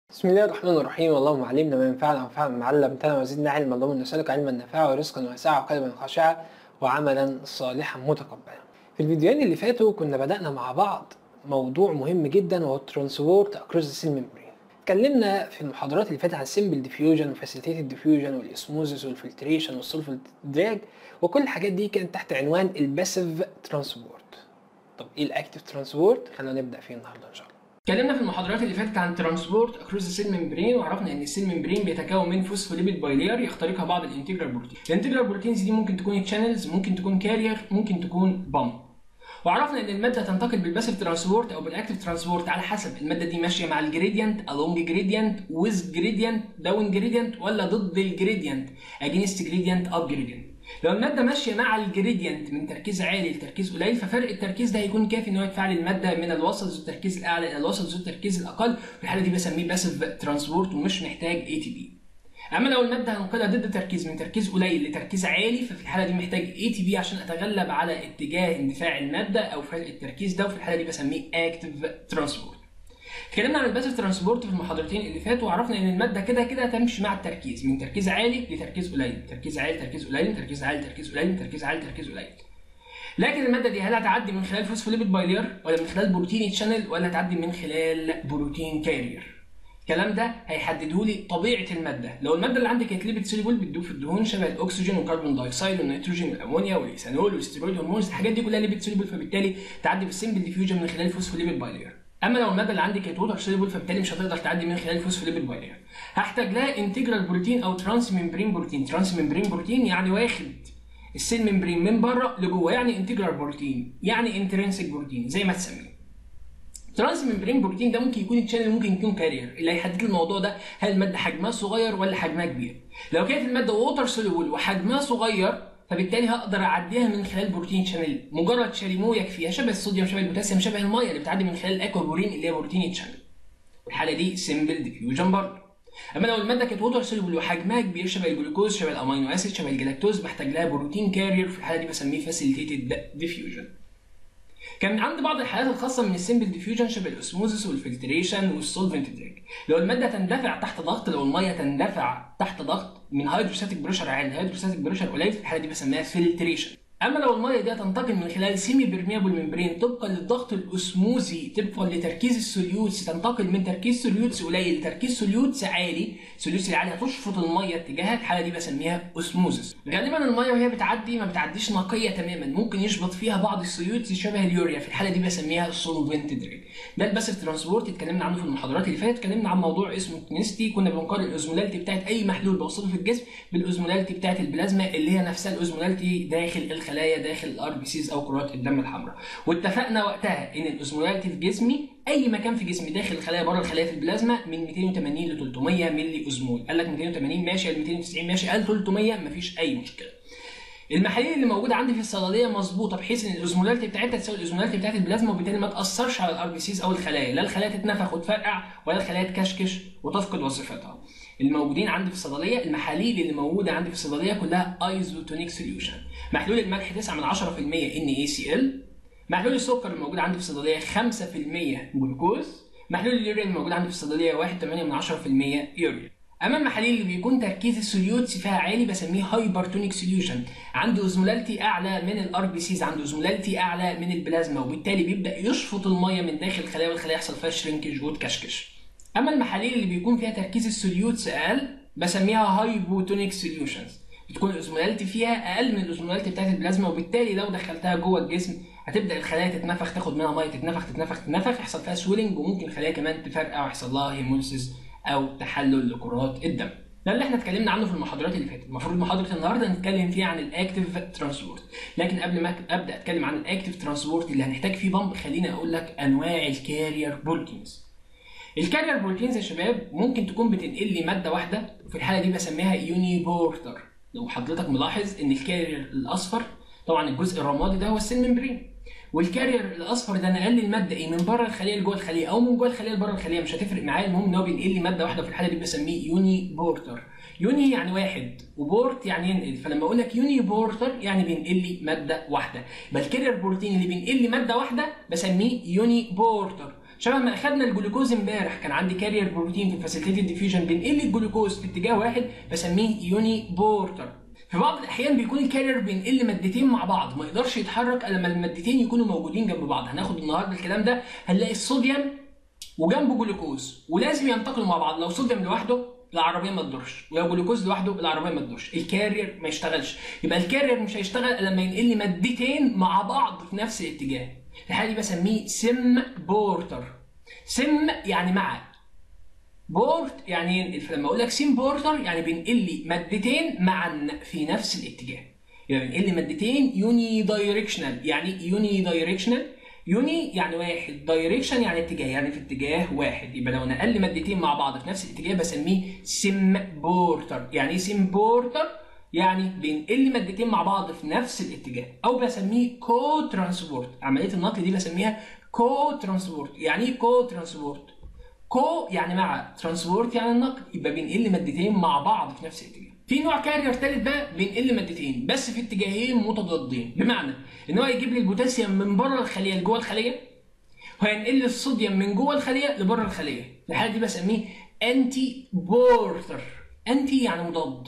بسم الله الرحمن الرحيم اللهم علمنا ما ينفعنا وانفعنا بما علمتنا وزدنا علما اللهم نسألك علما نافعا ورزقا واسعا وقلبا خاشعا وعملا صالحا متقبلا في الفيديوهين اللي فاتوا كنا بدأنا مع بعض موضوع مهم جدا وهو الترانسبورت اكروس ذا سيل ميمبرين اتكلمنا في المحاضرات اللي فاتت عن السمبل ديفيوجن وفاسيليتيتد ديفيوجن والاسموزس والفلتريشن والسولفنت دراج وكل الحاجات دي كانت تحت عنوان الباسيف ترانسبورت طب ايه الاكتيف ترانسبورت خلينا نبدا فيه النهارده ان شاء الله اتكلمنا في المحاضرات اللي فاتت عن ترانسبورت اكروس السيل ممبرين وعرفنا ان السيل ممبرين بيتكون من فوسفوليبيد بايلير يخترقها بعض الانتجرال بروتين الانتجرال بروتينز دي ممكن تكون تشانلز ممكن تكون كارير ممكن تكون بامب وعرفنا ان الماده تنتقل بالباسيف ترانسبورت او بالاكتيف ترانسبورت على حسب الماده دي ماشيه مع الجريدينت along جريدينت with جريدينت داون جريدينت ولا ضد الجريدينت against جريدينت up جريدينت لو المادة ماشية مع الجريدينت من تركيز عالي لتركيز قليل ففرق التركيز ده هيكون كافي ان هو يفعل المادة من الوسط ذو التركيز الأعلى إلى الوسط ذو التركيز الأقل في الحالة دي بسميه باسيف ترانسبورت ومش محتاج اي تي بي اما لو الماده هنقلها ضد تركيز من تركيز قليل لتركيز عالي ففي الحاله دي محتاج اي تي بي عشان اتغلب على اتجاه اندفاع الماده او فرق التركيز ده وفي الحاله دي بسميه اكتيف ترانسبورت اتكلمنا عن الباسيف ترانسبورت في المحاضرتين اللي فاتوا وعرفنا ان الماده كده كده تمشي مع التركيز من تركيز عالي لتركيز قليل تركيز عالي تركيز قليل تركيز عالي تركيز قليل تركيز عالي تركيز قليل لكن الماده دي هل هتعدي من خلال فوسفوليبيد بايلير ولا من خلال بروتين تشانل ولا هتعدي من خلال بروتين كارير الكلام ده هيحدده لي طبيعه الماده لو الماده اللي عندي كانت ليبيد سوليبل بتدوب في الدهون شبه الاكسجين والكربون دايوكسيد والنيتروجين والامونيا والايثانول والستيرويد هرمونز الحاجات دي كلها ليبيد سوليبل فبالتالي تعدي بالسمبل ديفيوجن من خلال الفوسفوليبيد بايلير اما لو الماده اللي عندي كانت ووتر سوليبل فبالتالي مش هتقدر تعدي من خلال الفوسفوليبيد بايلير هحتاج لها انتجرال بروتين او ترانس ممبرين بروتين ترانس ممبرين بروتين يعني واخد السيل ممبرين من بره لجوه يعني انتجرال بروتين يعني انترنسك بروتين زي ما تسميه ترانس ممبرين بروتين ده ممكن يكون تشانل ممكن يكون كارير اللي هيحدد لي الموضوع ده هل الماده حجمها صغير ولا حجمها كبير لو كانت الماده ووتر سوليبل وحجمها صغير فبالتالي هقدر اعديها من خلال بروتين شانل مجرد شاليمو يكفيها شبه الصوديوم شبه البوتاسيوم شبه الميه اللي بتعدي من خلال الاكوابورين اللي هي بروتين شانل الحاله دي سمبل ديفيوجن برضه اما لو الماده كانت ووتر سوليبل وحجمها كبير شبه الجلوكوز شبه الامينو اسيد شبه الجلاكتوز بحتاج لها بروتين كارير في الحاله دي بسميه فاسيليتيتد ديفيوجن كان عند بعض الحالات الخاصة من السمبل ديفيوجن شبه الاسموزس والفلتريشن والسولفنت دراج لو المادة تندفع تحت ضغط لو المية تندفع تحت ضغط من هيدروستاتيك بريشر عالي لهيدروستاتيك بريشر قليل في الحالة دي بسميها فلتريشن اما لو الميه دي تنتقل من خلال سيمي بيرميابل ممبرين طبقا للضغط الاسموزي طبقا لتركيز السوليوتس تنتقل من تركيز سوليوتس قليل لتركيز سوليوتس عالي السوليوتس العالي هتشفط الميه اتجاهها الحاله دي بسميها اسموزس غالبا الميه وهي بتعدي ما بتعديش نقيه تماما ممكن يشبط فيها بعض السوليوتس شبه اليوريا في الحاله دي بسميها سولفنت دريج ده الباسيف ترانسبورت اتكلمنا عنه في المحاضرات اللي فاتت اتكلمنا عن موضوع اسمه الكنستي كنا بنقارن الاوزمولاليتي بتاعت اي محلول بوصله في الجسم بالاوزمولاليتي بتاعت البلازما اللي هي نفسها الاوزمولاليتي داخل الخلايا داخل الار بي سيز او كرات الدم الحمراء واتفقنا وقتها ان الاوزمولاليتي في جسمي اي مكان في جسمي داخل الخلايا بره الخلايا في البلازما من 280 ل 300 ملي اوزمول قال لك 280 ماشي قال 290 ماشي قال 300 مفيش اي مشكله المحاليل اللي موجوده عندي في الصيدليه مظبوطه بحيث ان الاوزمولاليتي بتاعتها تساوي الاوزمولاليتي بتاعت البلازما وبالتالي ما تاثرش على الار بي سيز او الخلايا لا الخلايا تتنفخ وتفرقع ولا الخلايا تكشكش وتفقد وظيفتها الموجودين عندي في الصيدليه المحاليل اللي موجوده عندي في الصيدليه كلها ايزوتونيك سوليوشن محلول الملح 9 من 10% ان اي سي ال محلول السكر الموجود عندي في الصيدليه 5% جلوكوز محلول اليوريا الموجود عندي في الصيدليه 1.8 من 10% يوريا اما المحاليل اللي بيكون تركيز السوليوتس فيها عالي بسميه هايبرتونيك سوليوشن عنده اوزمولاليتي اعلى من الار بي سيز عنده اوزمولاليتي اعلى من البلازما وبالتالي بيبدا يشفط الميه من داخل الخلايا والخلايا يحصل فيها شرينكج وتكشكش اما المحاليل اللي بيكون فيها تركيز السوليوتس اقل بسميها هايبوتونيك سوليوشنز بتكون الاوزمولاليتي فيها اقل من الاوزمولاليتي بتاعت البلازما وبالتالي لو دخلتها جوه الجسم هتبدا الخلايا تتنفخ تاخد منها ميه تتنفخ تتنفخ تتنفخ يحصل فيها سويلنج وممكن الخلايا كمان تفرقع ويحصل لها هيموليسيس او تحلل لكرات الدم ده اللي احنا اتكلمنا عنه في المحاضرات اللي فاتت المفروض محاضره النهارده نتكلم فيها عن الاكتيف ترانسبورت لكن قبل ما ابدا اتكلم عن الاكتيف ترانسبورت اللي هنحتاج فيه بامب خليني اقول لك انواع الكارير بروتينز الكارير بروتينز يا شباب ممكن تكون بتنقل لي ماده واحده وفي الحاله دي بسميها يوني بورتر لو حضرتك ملاحظ ان الكارير الاصفر طبعا الجزء الرمادي ده هو السيل ممبرين والكارير الاصفر ده نقل لي الماده ايه من بره الخليه لجوه الخليه او من جوه الخليه لبره الخليه مش هتفرق معايا المهم ان هو بينقل لي ماده واحده في الحاله دي بسميه يوني بورتر يوني يعني واحد وبورت يعني ينقل فلما اقول لك يوني بورتر يعني بينقل لي ماده واحده يبقى الكارير بروتين اللي بينقل لي ماده واحده بسميه يوني بورتر شبه ما اخدنا الجلوكوز امبارح كان عندي كارير بروتين في الفاسيليتيد ديفيوجن بينقل لي الجلوكوز في اتجاه واحد بسميه يوني بورتر في بعض الاحيان بيكون الكارير بينقل مادتين مع بعض ما يقدرش يتحرك الا لما المادتين يكونوا موجودين جنب بعض هناخد النهارده الكلام ده هنلاقي الصوديوم وجنبه جلوكوز ولازم ينتقلوا مع بعض لو صوديوم لوحده العربيه ما تدورش ولو جلوكوز لوحده العربيه ما تدورش الكارير ما يشتغلش يبقى الكارير مش هيشتغل الا لما ينقل لي مادتين مع بعض في نفس الاتجاه الحاله دي بسميه سم بورتر سم يعني مع بورت يعني ينقل فلما اقول لك سيم بورتر يعني بينقل لي مادتين معا في نفس الاتجاه يبقى بينقل لي مادتين يوني دايركشنال يعني يوني دايركشنال يوني يعني واحد دايركشن يعني اتجاه يعني في اتجاه واحد يبقى لو نقل لي مادتين مع بعض في نفس الاتجاه بسميه سيم بورتر يعني ايه سيم بورتر يعني بينقل لي مادتين مع بعض في نفس الاتجاه او بسميه كو ترانسبورت عمليه النقل دي بسميها كو ترانسبورت يعني ايه كو ترانسبورت كو يعني مع ترانسبورت يعني النقل يبقى بينقل لي مادتين مع بعض في نفس الاتجاه في نوع كارير ثالث بقى بينقل لي مادتين بس في اتجاهين متضادين بمعنى ان هو يجيب لي البوتاسيوم من بره الخليه لجوه الخليه وهينقل لي الصوديوم من جوه الخليه لبره الخليه الحاله دي بسميه انتي بورتر انتي يعني مضاد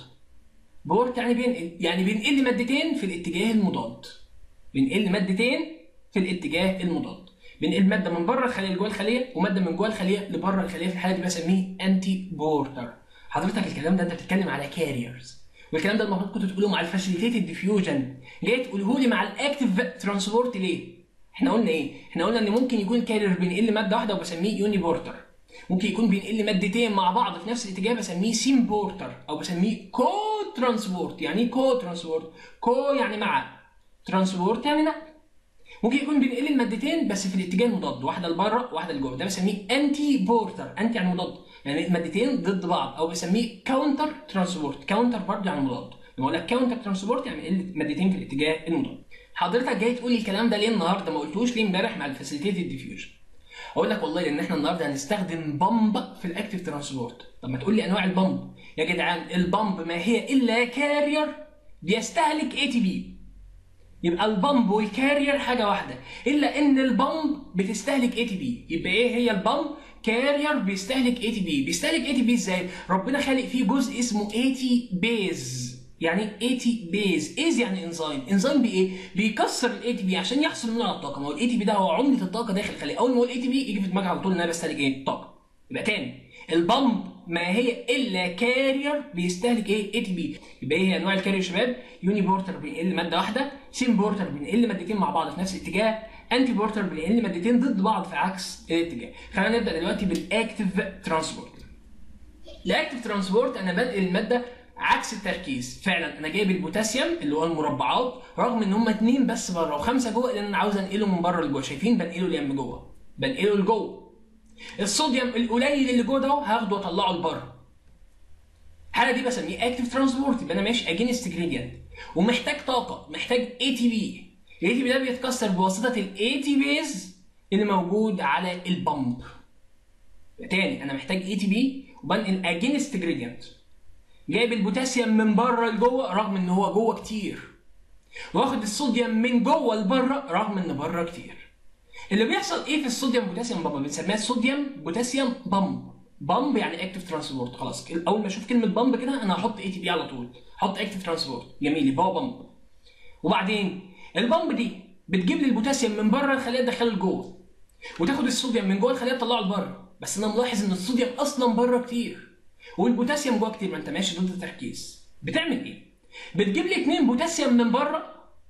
بورت يعني بينقل يعني بينقل لي مادتين في الاتجاه المضاد بينقل لي مادتين في الاتجاه المضاد بينقل ماده من بره الخليه لجوه الخليه وماده من جوه الخليه لبره الخليه في الحاله دي بسميه انتي بورتر حضرتك الكلام ده انت بتتكلم على كاريرز والكلام ده المفروض كنت تقوله مع الفاسيليتيتد ديفيوجن جاي تقوله لي مع الاكتيف ترانسبورت ليه؟ احنا قلنا ايه؟ احنا قلنا ان ممكن يكون كارير بينقل ماده واحده وبسميه يوني بورتر ممكن يكون بينقل مادتين مع بعض في نفس الاتجاه بسميه سيم بورتر او بسميه كو ترانسبورت يعني ايه كو ترانسبورت؟ كو يعني مع ترانسبورت يعني نقل ممكن يكون بينقل المادتين بس في الاتجاه المضاد واحده لبره واحده لجوه ده بسميه انتي بورتر انتي يعني مضاد يعني المادتين ضد بعض او بسميه كاونتر ترانسبورت كاونتر برضه يعني مضاد لما اقول لك كاونتر ترانسبورت يعني بينقل مادتين في الاتجاه المضاد حضرتك جاي تقول الكلام ده ليه النهارده ما قلتوش ليه امبارح مع الفاسيليتيتد ديفيوجن اقول لك والله لان احنا النهارده هنستخدم بامب في الاكتيف ترانسبورت طب ما تقول لي انواع البامب يا جدعان البامب ما هي الا كارير بيستهلك اي تي بي يبقى البامب والكارير حاجه واحده الا ان البامب بتستهلك اي تي بي يبقى ايه هي البامب كارير بيستهلك اي تي بي بيستهلك اي تي بي ازاي ربنا خالق فيه جزء اسمه اي تي بيز يعني اي تي بيز ايز يعني انزيم انزيم بايه بيكسر الاي تي بي عشان يحصل منه على الطاقه ما هو الاي تي بي ده هو عمله الطاقه داخل الخليه اول ما اقول اي تي بي يجي في دماغك على طول ان انا بستهلك ايه طاقه يبقى تاني البامب ما هي الا كارير بيستهلك ايه اي تي بي يبقى ايه هي انواع الكارير يا شباب يوني بورتر بينقل ماده واحده سيم بورتر بينقل مادتين مع بعض في نفس الاتجاه انتي بورتر بينقل مادتين ضد بعض في عكس الاتجاه خلينا نبدا دلوقتي بالاكتيف ترانسبورت الاكتيف ترانسبورت انا بنقل الماده عكس التركيز فعلا انا جايب البوتاسيوم اللي هو المربعات رغم ان هم اتنين بس بره وخمسه جوه لان انا عاوز انقله من بره لجوه شايفين بنقله لجنب جوه بنقله لجوه الصوديوم القليل اللي جوه ده هاخده واطلعه لبره الحاله دي بسميه اكتيف ترانسبورت يبقى انا ماشي اجينست جريدينت ومحتاج طاقه محتاج اي تي بي الاي تي بي ده بيتكسر بواسطه الاي تي بيز اللي موجود على البامب تاني انا محتاج اي تي بي وبنقل اجينست جريدينت جايب البوتاسيوم من بره لجوه رغم ان هو جوه كتير واخد الصوديوم من جوه لبره رغم ان بره كتير اللي بيحصل ايه في الصوديوم بوتاسيوم بامب بنسميها صوديوم بوتاسيوم بامب بامب يعني اكتف ترانسبورت خلاص اول ما اشوف كلمه بامب كده انا هحط اي تي بي على طول هحط اكتف ترانسبورت جميل يبقى هو بامب وبعدين البامب دي بتجيب لي البوتاسيوم من بره الخليه تدخله لجوه وتاخد الصوديوم من جوه الخليه تطلعه لبره بس انا ملاحظ ان الصوديوم اصلا بره كتير والبوتاسيوم جوه كتير ما انت ماشي ضد التركيز بتعمل ايه بتجيب لي 2 بوتاسيوم من بره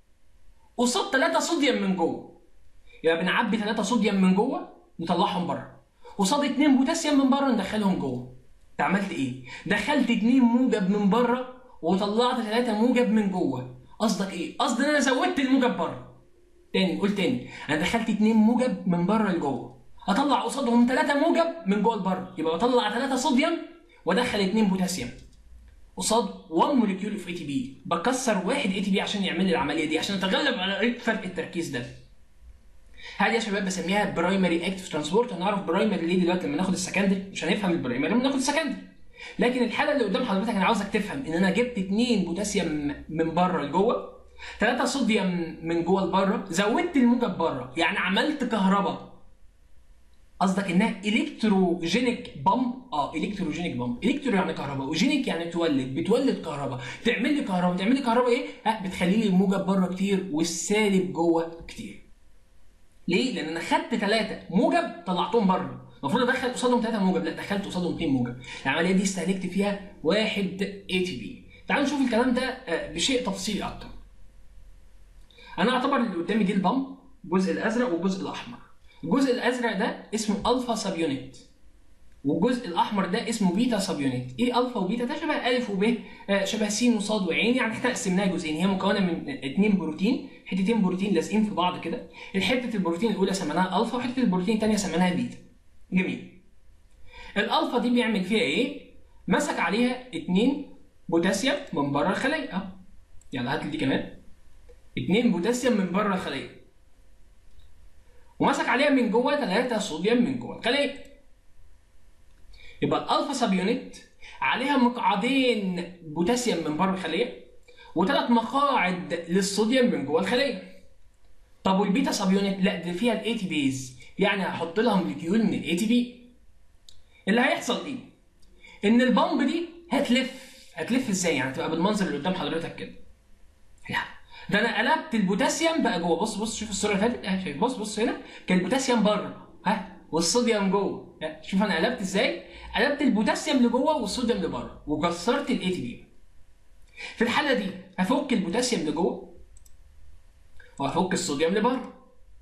قصاد 3 صوديوم من جوه يبقى بنعبي 3 صوديوم من جوه نطلعهم بره قصاد 2 بوتاسيوم من بره ندخلهم جوه انت عملت ايه دخلت 2 موجب من بره وطلعت 3 موجب من جوه قصدك ايه قصدي ان انا زودت الموجب بره تاني قول تاني انا دخلت 2 موجب من بره لجوه اطلع قصادهم 3 موجب من جوه لبره يبقى بطلع 3 صوديوم وادخل 2 بوتاسيوم قصاد 1 موليكيول اوف اي تي بي بكسر واحد اي تي بي عشان يعمل لي العمليه دي عشان اتغلب على فرق التركيز ده هذه يا شباب بسميها برايمري اكتف ترانسبورت هنعرف برايمري ليه دلوقتي لما ناخد السكندري مش هنفهم البرايمري لما ناخد السكندري لكن الحاله اللي قدام حضرتك انا عاوزك تفهم ان انا جبت 2 بوتاسيوم من بره لجوه 3 صوديوم من جوه لبره زودت الموجب بره يعني عملت كهرباء قصدك انها الكتروجينيك بامب اه الكتروجينيك بامب الكترو يعني كهرباء وجينيك يعني تولد بتولد كهرباء تعمل لي كهرباء تعمل لي كهرباء ايه ها بتخلي لي الموجب بره كتير والسالب جوه كتير ليه لان انا خدت ثلاثه موجب طلعتهم بره المفروض ادخل قصادهم ثلاثه موجب لا دخلت قصادهم اثنين موجب العمليه دي استهلكت فيها واحد اي تي بي تعالوا نشوف الكلام ده آه، بشيء تفصيلي اكتر انا اعتبر اللي قدامي دي البامب الجزء الازرق والجزء الاحمر الجزء الازرق ده اسمه الفا سب يونت والجزء الاحمر ده اسمه بيتا سب يونت ايه الفا وبيتا ده شبه الف وب آه، شبه س وصاد وعين يعني احنا قسمناها جزئين هي مكونه من اثنين بروتين حتتين بروتين لازقين في بعض كده الحته البروتين الاولى سميناها الفا وحته البروتين الثانيه سميناها بيتا جميل الالفا دي بيعمل فيها ايه مسك عليها اتنين بوتاسيوم من بره الخليه اه يلا هات لي دي كمان اتنين بوتاسيوم من بره الخليه ومسك عليها من جوه 3 صوديوم من جوه الخليه يبقى الالفا سب يونت عليها مقعدين بوتاسيوم من بره الخليه وثلاث مقاعد للصوديوم من جوه الخليه طب والبيتا سب يونت لا ده فيها الاي تي بيز يعني هحط لها موليكيول من الاي تي بي اللي هيحصل ايه ان البامب دي هتلف هتلف ازاي يعني تبقى بالمنظر اللي قدام حضرتك كده لا ده انا قلبت البوتاسيوم بقى جوه بص بص شوف الصوره اللي فاتت اه شايف بص بص هنا كان البوتاسيوم بره ها والصوديوم جوه ها، شوف انا قلبت ازاي قلبت البوتاسيوم لجوه والصوديوم لبره وكسرت الاي تي بي في الحاله دي هفك البوتاسيوم لجوه وهفك الصوديوم لبره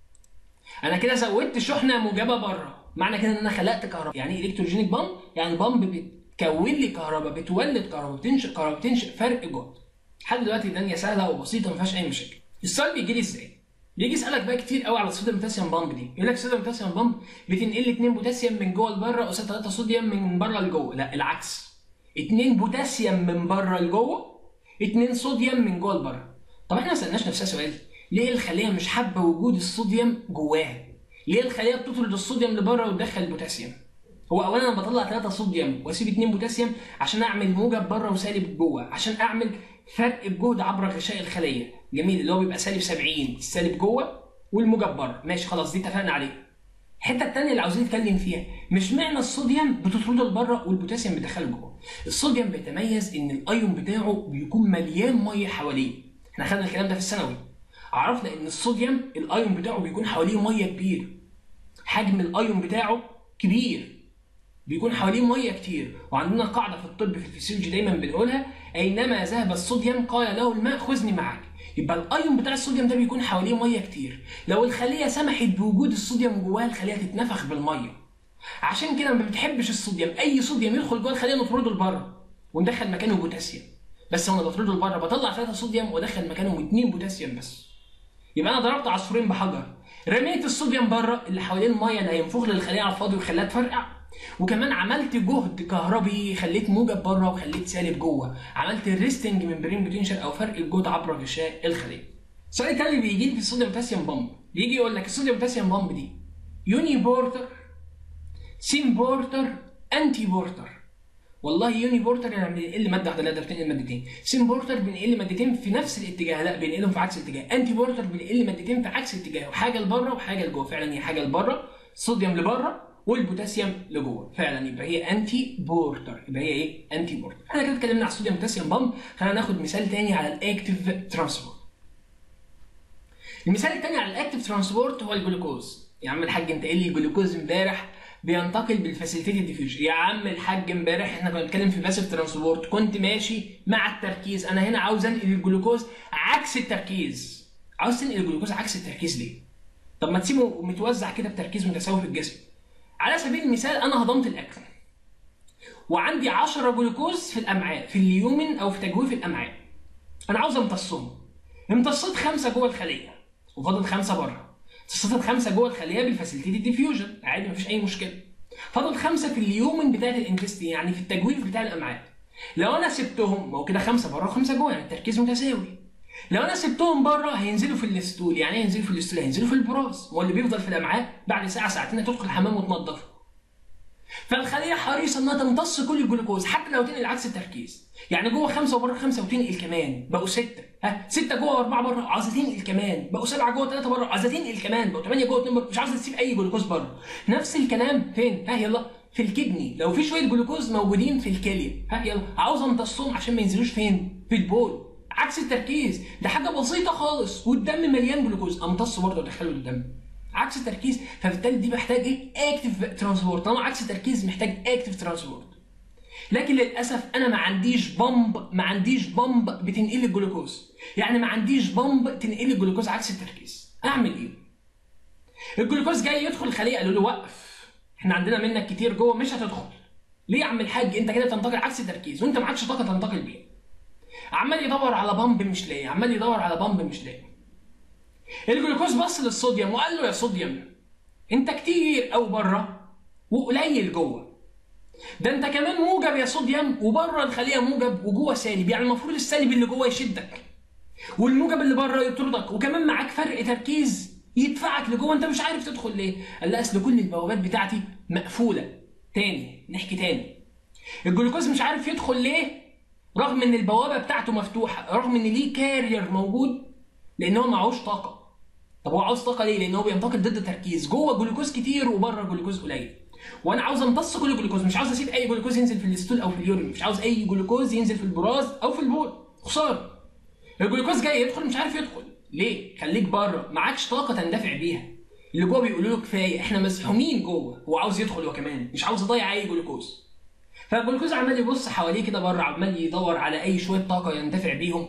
انا كده زودت شحنه موجبه بره معنى كده ان انا خلقت كهرباء يعني ايه الكتروجينيك بامب يعني بامب بتكون لي كهرباء بتولد كهرباء بتنشئ كهرباء بتنشئ فرق جهد لحد دلوقتي الدنيا سهله وبسيطه ما فيهاش اي مشاكل السؤال بيجي لي ازاي بيجي يسالك بقى كتير قوي على الصوديوم بوتاسيوم بامب دي يقول لك الصوديوم بوتاسيوم بامب بتنقل لي 2 بوتاسيوم من جوه لبره قصاد 3 صوديوم من بره لجوه لا العكس 2 بوتاسيوم من بره لجوه 2 صوديوم من جوه لبره طب احنا ما سالناش نفسنا سؤال ليه الخليه مش حابه وجود الصوديوم جواها ليه الخليه بتطرد الصوديوم لبره وتدخل البوتاسيوم هو اولا انا بطلع 3 صوديوم واسيب 2 بوتاسيوم عشان اعمل موجب بره وسالب جوه عشان اعمل فرق الجهد عبر غشاء الخليه جميل اللي هو بيبقى سالب 70 السالب جوه والموجب بره ماشي خلاص دي اتفقنا عليه الحته الثانيه اللي عاوزين نتكلم فيها مش معنى الصوديوم بتطرده لبره والبوتاسيوم بيدخله جوه الصوديوم بيتميز ان الايون بتاعه بيكون مليان ميه حواليه احنا خدنا الكلام ده في الثانوي عرفنا ان الصوديوم الايون بتاعه بيكون حواليه ميه كبير حجم الايون بتاعه كبير بيكون حواليه ميه كتير وعندنا قاعده في الطب في الفسيولوجي دايما بنقولها اينما ذهب الصوديوم قال له الماء خذني معك يبقى الايون بتاع الصوديوم ده بيكون حواليه ميه كتير لو الخليه سمحت بوجود الصوديوم جواها الخليه تتنفخ بالميه عشان كده ما بتحبش الصوديوم اي صوديوم يدخل جوه الخليه نطرده لبره وندخل مكانه بوتاسيوم بس وانا بطرده لبره بطلع 3 صوديوم وادخل مكانهم 2 بوتاسيوم بس يبقى انا ضربت عصفورين بحجر رميت الصوديوم بره اللي حوالين الميه اللي هينفخ للخليه على الفاضي ويخليها تفرقع وكمان عملت جهد كهربي خليت موجب بره وخليت سالب جوه عملت الريستنج ممبرين بوتنشال او فرق الجهد عبر غشاء الخليه سؤال تاني بيجي لي في الصوديوم بوتاسيوم بامب بيجي يقول لك الصوديوم بوتاسيوم بامب دي يوني بورتر سين بورتر انتي بورتر والله يوني بورتر يعني بينقل ماده واحده لا ده بتنقل مادتين سين بورتر بينقل مادتين في نفس الاتجاه لا بينقلهم في عكس الاتجاه انتي بورتر بينقل مادتين في عكس الاتجاه وحاجه لبره وحاجه لجوه فعلا هي حاجه لبره صوديوم لبره والبوتاسيوم لجوه فعلا يبقى هي انتي بورتر يبقى هي ايه انتي بورتر احنا كده اتكلمنا على الصوديوم بوتاسيوم بامب خلينا ناخد مثال تاني على الاكتيف ترانسبورت المثال التاني على الاكتيف ترانسبورت هو الجلوكوز يا عم الحاج انت قايل لي الجلوكوز امبارح بينتقل بالفاسيليتيد ديفيوجن يا عم الحاج امبارح احنا كنا بنتكلم في باسيف ترانسبورت كنت ماشي مع التركيز انا هنا عاوز انقل الجلوكوز عكس التركيز عاوز تنقل الجلوكوز عكس التركيز ليه طب ما تسيبه متوزع كده بتركيز متساوي في الجسم على سبيل المثال انا هضمت الاكل وعندي 10 جلوكوز في الامعاء في اليومن او في تجويف الامعاء انا عاوز امتصهم امتصيت خمسه جوه الخليه وفاضل خمسه بره امتصيت الخمسه جوه الخليه بالفاسيليتيد ديفيوجن عادي مفيش اي مشكله فاضل خمسه في اليومن بتاعت الانتستين يعني في التجويف بتاع الامعاء لو انا سبتهم ما هو كده خمسه بره وخمسه جوه يعني التركيز متساوي لو انا سبتهم بره هينزلوا في الاستول يعني ايه هينزلوا في الاستول هينزلوا في البراز هو اللي بيفضل في الامعاء بعد ساعه ساعتين تدخل الحمام وتنضفه فالخليه حريصه انها تمتص كل الجلوكوز حتى لو تنقل عكس التركيز يعني جوه خمسه وبره خمسه وتنقل كمان بقوا سته ها سته جوه واربعه بره عاوزه تنقل كمان بقوا سبعه جوه ثلاثه بره عاوزه تنقل كمان بقوا ثمانيه جوه اثنين بره مش عاوزه تسيب اي جلوكوز بره نفس الكلام فين ها يلا في الكدني لو في شويه جلوكوز موجودين في الكليه ها يلا عاوزه امتصهم عشان ما ينزلوش فين في البول عكس التركيز ده حاجه بسيطه خالص والدم مليان جلوكوز امتصه برضه ادخله الدم عكس التركيز فبالتالي دي محتاج ايه اكتف ترانسبورت طالما عكس التركيز محتاج اكتف ترانسبورت لكن للاسف انا ما عنديش بامب ما عنديش بامب بتنقل الجلوكوز يعني ما عنديش بامب تنقل الجلوكوز عكس التركيز اعمل ايه الجلوكوز جاي يدخل الخليه قالوا له وقف احنا عندنا منك كتير جوه مش هتدخل ليه يا عم الحاج انت كده بتنتقل عكس التركيز وانت معكش طاقه تنتقل بيها عمال يدور على بامب مش لاقي عمال يدور على بامب مش لاقي الجلوكوز بص للصوديوم وقال له يا صوديوم انت كتير او بره وقليل جوه ده انت كمان موجب يا صوديوم وبره الخليه موجب وجوه سالب يعني المفروض السالب اللي جوه يشدك والموجب اللي بره يطردك وكمان معاك فرق تركيز يدفعك لجوه انت مش عارف تدخل ليه قال لا اصل كل البوابات بتاعتي مقفوله تاني نحكي تاني الجلوكوز مش عارف يدخل ليه رغم ان البوابه بتاعته مفتوحه رغم ان ليه كارير موجود لان هو معهوش طاقه طب هو عاوز طاقه ليه لان هو بينتقل ضد تركيز جوه جلوكوز كتير وبره جلوكوز قليل وانا عاوز امتص كل الجلوكوز مش عاوز اسيب اي جلوكوز ينزل في الاستول او في اليورين مش عاوز اي جلوكوز ينزل في البراز او في البول خساره الجلوكوز جاي يدخل مش عارف يدخل ليه خليك بره معكش طاقه تندفع بيها اللي جوه بيقولوا له كفايه احنا مزحومين جوه هو عاوز يدخل هو كمان مش عاوز يضيع اي جلوكوز فالجلوكوز عمال يبص حواليه كده بره عمال يدور على اي شويه طاقه يندفع بيهم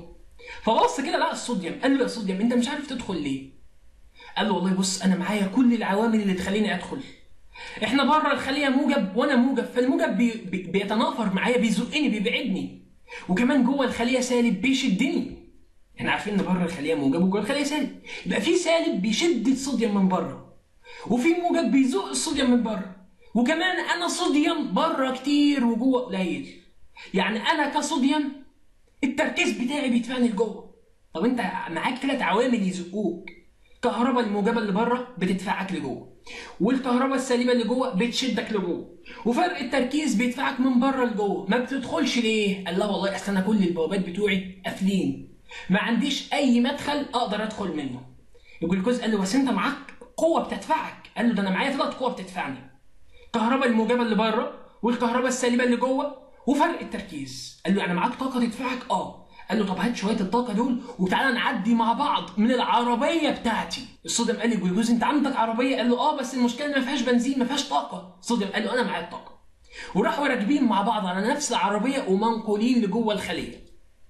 فبص كده لقى الصوديوم قال له يا صوديوم انت مش عارف تدخل ليه قال له والله بص انا معايا كل العوامل اللي تخليني ادخل احنا بره الخليه موجب وانا موجب فالموجب بي بي بيتنافر معايا بيزقني بيبعدني وكمان جوه الخليه سالب بيشدني احنا عارفين ان بره الخليه موجب وجوه الخليه سالب يبقى في سالب بيشد الصوديوم من بره وفي موجب بيزق الصوديوم من بره وكمان انا صوديوم بره كتير وجوه قليل يعني انا كصوديوم التركيز بتاعي بيدفعني لجوه طب انت معاك ثلاث عوامل يزقوك الكهرباء الموجبه اللي بره بتدفعك لجوه والكهرباء السالبه اللي جوه بتشدك لجوه وفرق التركيز بيدفعك من بره لجوه ما بتدخلش ليه قال لا والله اصل انا كل البوابات بتوعي قافلين ما عنديش اي مدخل اقدر ادخل منه الجلوكوز قال له بس انت معاك قوه بتدفعك قال له ده انا معايا ثلاث قوه بتدفعني الكهرباء الموجبه اللي بره والكهرباء السالبه اللي جوه وفرق التركيز قال له يعني معاك طاقه تدفعك اه قال له طب هات شويه الطاقه دول وتعالى نعدي مع بعض من العربيه بتاعتي الصوديوم قال للجلوكوز انت عندك عربيه قال له اه بس المشكله ما فيهاش بنزين ما فيهاش طاقه الصوديوم قال له انا معايا الطاقه وراحوا راكبين مع بعض على نفس العربيه ومنقولين لجوه الخليه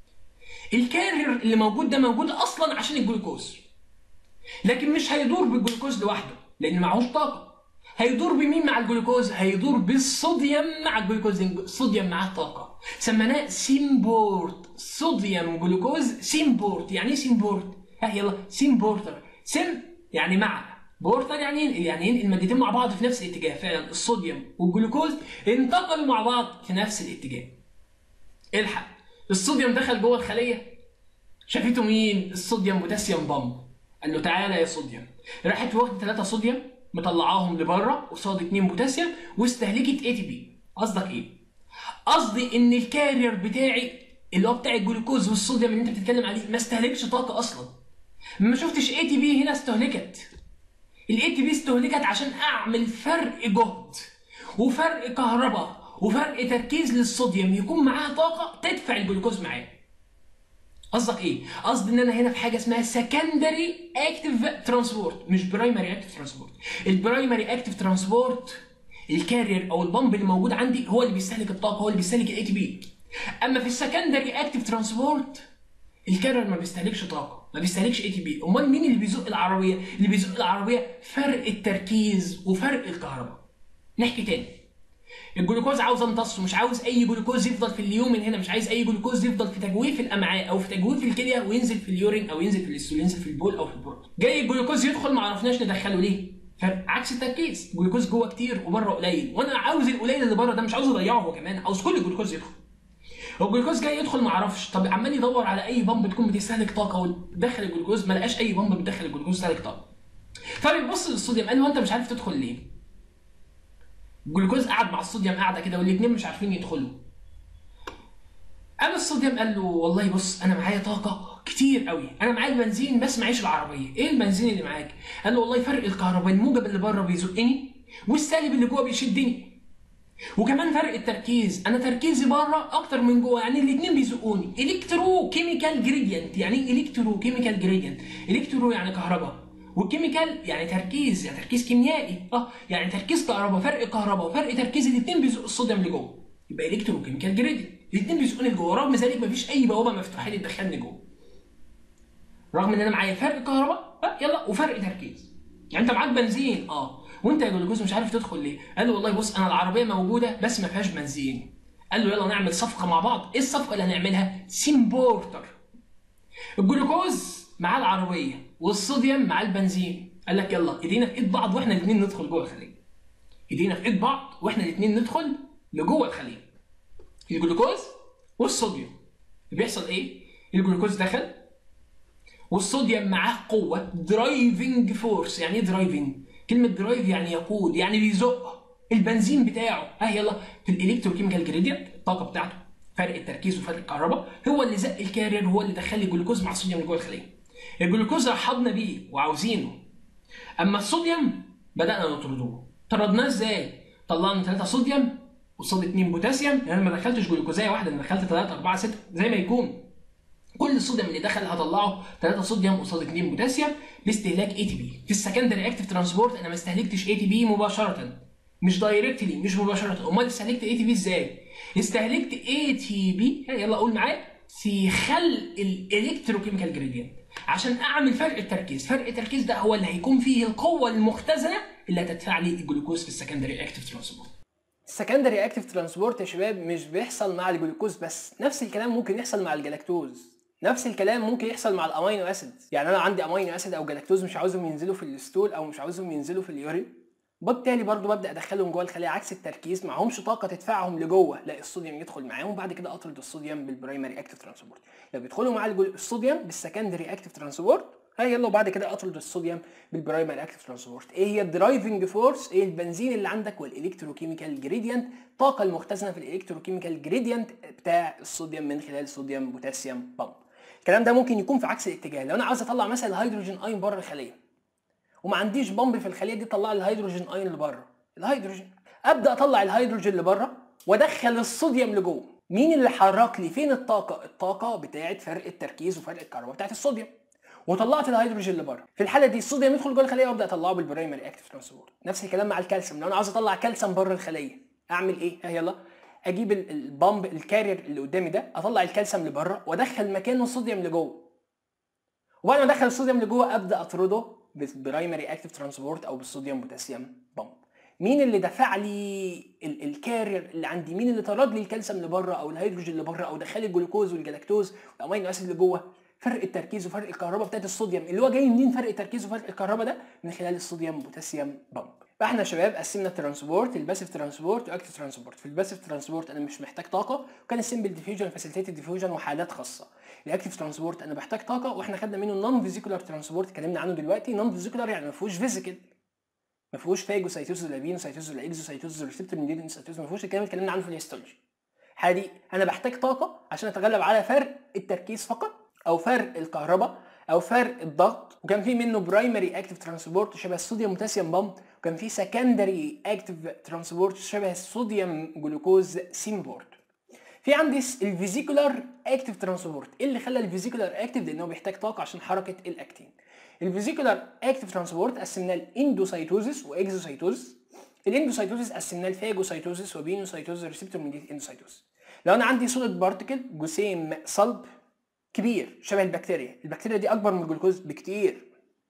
الكارير اللي موجود ده موجود اصلا عشان الجلوكوز لكن مش هيدور بالجلوكوز لوحده لان معهوش طاقه هيدور بمين مع الجلوكوز؟ هيدور بالصوديوم مع الجلوكوز الصوديوم معاه طاقة سميناه سيمبورت صوديوم جلوكوز سيمبورت يعني ايه سيمبورت؟ ها يلا سيمبورتر سيم يعني مع بورتر يعني ينقل يعني ينقل مادتين مع بعض في نفس الاتجاه فعلا الصوديوم والجلوكوز انتقلوا مع بعض في نفس الاتجاه الحق الصوديوم دخل جوه الخلية شافته مين؟ الصوديوم بوتاسيوم بامب قال له تعالى يا صوديوم راحت واخده ثلاثة صوديوم مطلعاهم لبره قصاد 2 بوتاسيوم واستهلكت اي تي بي قصدك ايه قصدي ان الكارير بتاعي اللي هو بتاع الجلوكوز والصوديوم اللي انت بتتكلم عليه ما استهلكش طاقه اصلا ما شفتش اي تي بي هنا استهلكت الاي تي بي استهلكت عشان اعمل فرق جهد وفرق كهرباء وفرق تركيز للصوديوم يكون معاها طاقه تدفع الجلوكوز معاه قصدك ايه؟ قصدي ان انا هنا في حاجه اسمها سكندري اكتيف ترانسبورت مش برايمري اكتيف ترانسبورت. البرايمري اكتيف ترانسبورت الكارير او البامب اللي موجود عندي هو اللي بيستهلك الطاقه هو اللي بيستهلك الاي تي بي. اما في السكندري اكتيف ترانسبورت الكارير ما بيستهلكش طاقه ما بيستهلكش اي تي بي امال مين اللي بيزق العربيه اللي بيزق العربيه فرق التركيز وفرق الكهرباء نحكي تاني الجلوكوز عاوز امتص مش عاوز اي جلوكوز يفضل في اليوم من هنا مش عايز اي جلوكوز يفضل في تجويف الامعاء او في تجويف الكليه وينزل في اليورين او ينزل في الاستول ينزل في البول او في البول جاي الجلوكوز يدخل ما عرفناش ندخله ليه عكس التركيز الجلوكوز جوه كتير وبره قليل وانا عاوز القليل اللي بره ده مش عاوز اضيعه هو كمان عاوز كل الجلوكوز يدخل هو الجلوكوز جاي يدخل ما اعرفش طب عمال يدور على اي بامب تكون بتستهلك طاقه وتدخل الجلوكوز ما لقاش اي بامب بتدخل الجلوكوز تستهلك طاقه فبيبص للصوديوم قال له انت مش عارف تدخل ليه الجلوكوز قعد مع الصوديوم قاعده كده والاثنين مش عارفين يدخلوا قام الصوديوم قال له والله بص انا معايا طاقه كتير قوي انا معايا البنزين بس معيش العربيه ايه البنزين اللي معاك قال له والله فرق الكهرباء الموجب اللي بره بيزقني والسالب اللي جوه بيشدني وكمان فرق التركيز انا تركيزي بره اكتر من جوه يعني الاثنين بيزقوني الكترو كيميكال جريدينت يعني ايه الكترو كيميكال جريدينت الكترو يعني كهرباء والكيميكال يعني تركيز يعني تركيز كيميائي اه يعني تركيز كهرباء فرق كهرباء وفرق تركيز الاثنين بيزقوا الصوديوم لجوه يبقى الكترو كيميكال جريدينت الاثنين بيزقوني لجوه رغم ذلك مفيش اي بوابه مفتوحه لي تدخلني جوه رغم ان انا معايا فرق كهرباء آه يلا وفرق تركيز يعني انت معاك بنزين اه وانت يا جلوكوز مش عارف تدخل ليه قال له والله بص انا العربيه موجوده بس ما فيهاش بنزين قال له يلا نعمل صفقه مع بعض ايه الصفقه اللي هنعملها سيمبورتر الجلوكوز معاه العربيه والصوديوم معاه البنزين قال لك يلا ايدينا في ايد بعض واحنا الاثنين ندخل جوه الخليه ايدينا في ايد بعض واحنا الاثنين ندخل لجوه الخليه الجلوكوز والصوديوم بيحصل ايه الجلوكوز دخل والصوديوم معاه قوه درايفنج فورس يعني ايه درايفنج كلمه درايف يعني يقود يعني بيزق البنزين بتاعه ها يلا في الالكتروكيميكال جريدينت الطاقه بتاعته فرق التركيز وفرق الكهرباء هو اللي زق الكارير هو اللي دخل الجلوكوز مع الصوديوم جوه الخليه الجلوكوز رحبنا بيه وعاوزينه اما الصوديوم بدانا نطردوه طردناه ازاي طلعنا 3 صوديوم قصاد 2 بوتاسيوم يعني انا ما دخلتش جلوكوزايه واحده انا دخلت 3 4 6 زي ما يكون كل الصوديوم اللي دخل هطلعه 3 صوديوم قصاد 2 بوتاسيوم باستهلاك اي تي بي في السكندري اكتيف ترانسبورت انا ما استهلكتش اي تي بي مباشره مش دايركتلي مش مباشره امال استهلكت اي تي بي ازاي استهلكت اي تي بي يلا قول معايا في خلق الالكتروكيميكال جريدينت عشان اعمل فرق التركيز فرق التركيز ده هو اللي هيكون فيه القوه المختزنه اللي هتدفع لي الجلوكوز في السكندري اكتيف ترانسبورت السكندري اكتيف ترانسبورت يا شباب مش بيحصل مع الجلوكوز بس نفس الكلام ممكن يحصل مع الجلاكتوز نفس الكلام ممكن يحصل مع الامينو اسيد يعني انا عندي امينو اسيد او جلاكتوز مش عاوزهم ينزلوا في الستول او مش عاوزهم ينزلوا في اليورين بالتالي برضو ببدا ادخلهم جوه الخليه عكس التركيز معهمش طاقه تدفعهم لجوه لا الصوديوم يدخل معاهم وبعد كده اطرد الصوديوم بالبرايمري اكتيف ترانسبورت لو بيدخلوا مع الصوديوم بالسكندري اكتيف ترانسبورت هي يلا وبعد كده اطرد الصوديوم بالبرايمري اكتيف ترانسبورت ايه هي الدرايفنج فورس ايه البنزين اللي عندك والالكتروكيميكال جريدينت الطاقه المختزنه في الالكتروكيميكال جريدينت بتاع الصوديوم من خلال صوديوم بوتاسيوم بامب الكلام ده ممكن يكون في عكس الاتجاه لو انا عاوز اطلع مثلا الهيدروجين اين بره الخليه وما عنديش بامب في الخليه دي تطلع لي الهيدروجين اين اللي بره الهيدروجين ابدا اطلع الهيدروجين اللي بره وادخل الصوديوم لجوه مين اللي حرك لي فين الطاقه الطاقه بتاعه فرق التركيز وفرق الكهرباء بتاعه الصوديوم وطلعت الهيدروجين اللي بره في الحاله دي الصوديوم يدخل جوه الخليه وابدا اطلعه بالبرايمري اكتيف ترانسبورت نفس الكلام مع الكالسيوم لو انا عاوز اطلع كالسيوم بره الخليه اعمل ايه ها يلا اجيب البامب الكارير اللي قدامي ده اطلع الكالسيوم لبره وادخل مكانه الصوديوم لجوه وبعد ما ادخل الصوديوم لجوه ابدا اطرده بالبرايمري اكتيف ترانسبورت او بالصوديوم بوتاسيوم بامب مين اللي دفع لي الكارير اللي عندي مين اللي طرد لي الكالسيوم لبره او الهيدروجين لبره او دخل لي الجلوكوز والجلاكتوز والامينو اسيد لجوه فرق التركيز وفرق الكهرباء بتاعت الصوديوم اللي هو جاي منين فرق التركيز وفرق الكهرباء ده من خلال الصوديوم بوتاسيوم بامب فاحنا يا شباب قسمنا الترانسبورت الباسيف ترانسبورت واكتيف ترانسبورت في الباسيف ترانسبورت انا مش محتاج طاقه وكان السمبل ديفيوجن فاسيليتيد ديفيوجن وحالات خاصه الاكتيف ترانسبورت انا بحتاج طاقه واحنا خدنا منه النون فيزيكولار ترانسبورت اتكلمنا عنه دلوقتي نون فيزيكولار يعني ما فيهوش فيزيكال ما فيهوش فاجوسايتوز لابينوسايتوز الاكزوسايتوز ريسبتور ميديتنسايتوز ما فيهوش الكلام اللي اتكلمنا عنه في الهيستولوجي حادي انا بحتاج طاقه عشان اتغلب على فرق التركيز فقط او فرق الكهرباء او فرق الضغط وكان في منه برايمري اكتيف ترانسبورت شبه الصوديوم بوتاسيوم بامب وكان في سكندري اكتيف ترانسبورت شبه الصوديوم جلوكوز سيمبورت في عندي الفيزيكولار اكتيف ترانسبورت ايه اللي خلى الفيزيكولار اكتيف لانه بيحتاج طاقه عشان حركه الاكتين الفيزيكولار اكتيف ترانسبورت قسمناه الاندوسايتوزيس واكزوسايتوزيس الاندوسايتوزيس قسمناه الفاجوسايتوزيس وبينوسايتوزيس ريسبتور ميديت اندوسايتوزيس لو انا عندي سوليد بارتكل جسيم صلب كبير شبه البكتيريا البكتيريا دي اكبر من الجلوكوز بكتير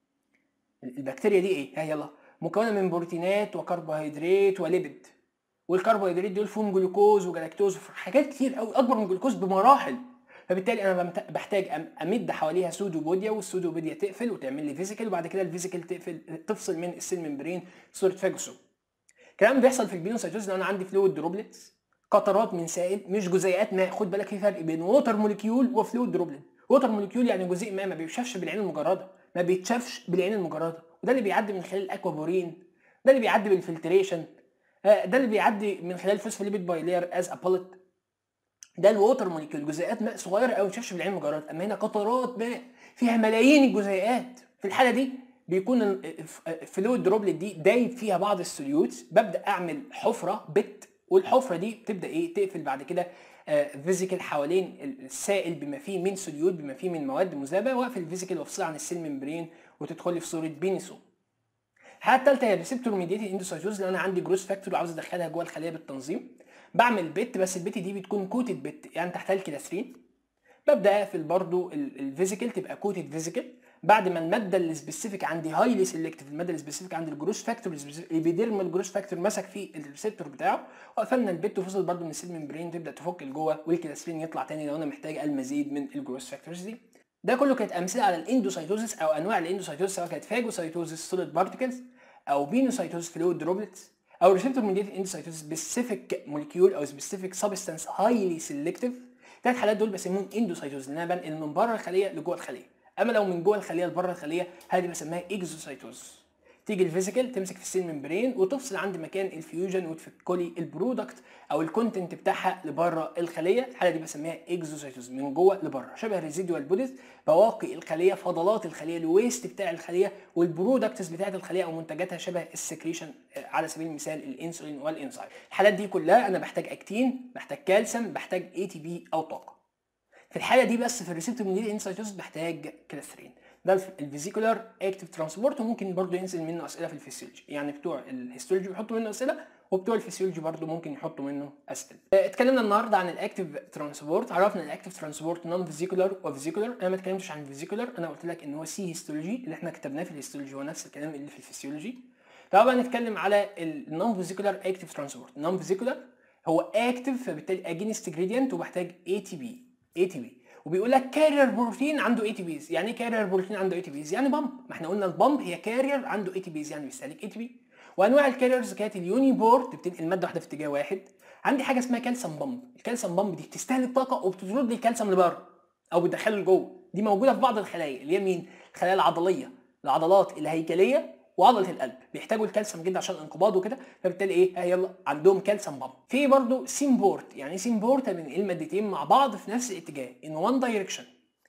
البكتيريا دي ايه ها يلا مكونه من بروتينات وكربوهيدرات وليبيد والكربوهيدرات دول فيهم جلوكوز وجلاكتوز حاجات كتير قوي اكبر من الجلوكوز بمراحل فبالتالي انا بحتاج امد حواليها سودو بوديا والسودو بوديا تقفل وتعمل لي فيزيكال وبعد كده الفيزيكال تقفل تفصل من السيل ممبرين صوره فاجوسوم الكلام بيحصل في البينوسايتوز لو انا عندي فلويد دروبلتس قطرات من سائل مش جزيئات ماء خد بالك في فرق بين ووتر موليكيول وفلويد دروبلت ووتر موليكيول يعني جزيء ماء ما بيتشافش بالعين المجرده ما بيتشافش بالعين المجرده وده اللي بيعدي من خلال الاكوابورين ده اللي بيعدي بالفلتريشن آه، ده اللي بيعدي من خلال الفوسفوليبيد بايلير از ا بوليت ده الووتر موليكيول جزيئات ماء صغيره قوي ما تشوفش بالعين مجرد اما هنا قطرات ماء فيها ملايين الجزيئات في الحاله دي بيكون الفلويد دروبلت دي دايب فيها بعض السوليوتس ببدا اعمل حفره بت والحفره دي بتبدا ايه تقفل بعد كده فيزيكال حوالين السائل بما فيه من سوليوت بما فيه من مواد مذابه واقفل الفيزيكال وافصلها عن السيل ممبرين وتدخل لي في صوره بينيسون الحاجه الثالثه هي الريسبتور ميديتد اندوسايتوز لان انا عندي جروس فاكتور وعاوز ادخلها جوه الخليه بالتنظيم بعمل بت بس البت دي بتكون كوتد بت يعني تحتها الكلاسترين ببدا اقفل برضو الفيزيكال تبقى كوتد فيزيكال بعد ما الماده السبيسيفيك عندي هايلي سيلكتيف الماده السبيسيفيك عند الجروس فاكتور الابيديرمال الجروس فاكتور مسك في الريسبتور بتاعه وقفلنا البت وفصل برضو من السيل ممبرين تبدا تفك لجوه والكلاسترين يطلع تاني لو انا محتاج المزيد من الجروس فاكتورز دي ده كله كانت امثله على الاندوسايتوزس او انواع الاندوسايتوزس سواء كانت فاجوسايتوزس سوليد بارتكلز او بينوسايتوزس فلويد دروبلتس او ريسبتور ميديتد اندوسايتوزس سبيسيفيك موليكيول او سبيسيفيك سبستانس هايلي سيلكتيف الثلاث حالات دول بسميهم اندوسايتوز لان انا بنقل من بره الخليه لجوه الخليه اما لو من جوه الخليه لبره الخليه هذه بسميها اكزوسايتوز تيجي الفيزيكال تمسك في السيل ممبرين وتفصل عند مكان الفيوجن وتفكلي البرودكت او الكونتنت بتاعها لبره الخليه الحاله دي بسميها اكزوسايتوز من جوه لبره شبه الريزيدوال بوديز بواقي الخليه فضلات الخليه الويست بتاع الخليه والبرودكتس بتاعت الخليه او منتجاتها شبه السكريشن على سبيل المثال الانسولين والانزيم الحالات دي كلها انا بحتاج اكتين بحتاج كالسيوم بحتاج اي تي بي او طاقه في الحاله دي بس في الريسبتور ميديت انسايتوز بحتاج كلاسترين ده الفيزيكولار اكتيف ترانسبورت وممكن برضه ينزل منه اسئله في الفسيولوجي يعني بتوع الهيستولوجي بيحطوا منه اسئله وبتوع الفسيولوجي برضه ممكن يحطوا منه اسئله اتكلمنا النهارده عن الاكتيف ترانسبورت عرفنا الاكتيف ترانسبورت نون فيزيكولار وفيزيكولار انا ما اتكلمتش عن الفيزيكولار انا قلت لك ان هو سي هيستولوجي اللي احنا كتبناه في الهيستولوجي هو نفس الكلام اللي في الفسيولوجي طبعا نتكلم على النون فيزيكولار اكتيف ترانسبورت النون فيزيكولار هو اكتيف فبالتالي اجينست جريدينت وبحتاج اي تي بي اي تي بي وبيقول لك كارير بروتين عنده اي تي بيز يعني ايه كارير بروتين عنده اي تي بيز يعني بامب ما احنا قلنا البامب هي كارير عنده اي تي بيز يعني بيستهلك اي تي بي وانواع الكاريرز كانت اليوني بورد بتنقل ماده واحده في اتجاه واحد عندي حاجه اسمها كالسيوم بامب الكالسيوم بامب دي بتستهلك طاقه وبتطرد لي الكالسيوم لبره او بتدخله لجوه دي موجوده في بعض الخلايا اللي هي مين الخلايا العضليه العضلات الهيكليه وعضله القلب بيحتاجوا الكالسيوم جدا عشان الانقباض وكده فبالتالي ايه اه يلا عندهم كالسيوم بامب في برضه سيمبورت يعني سيمبورت من المادتين مع بعض في نفس الاتجاه ان وان دايركشن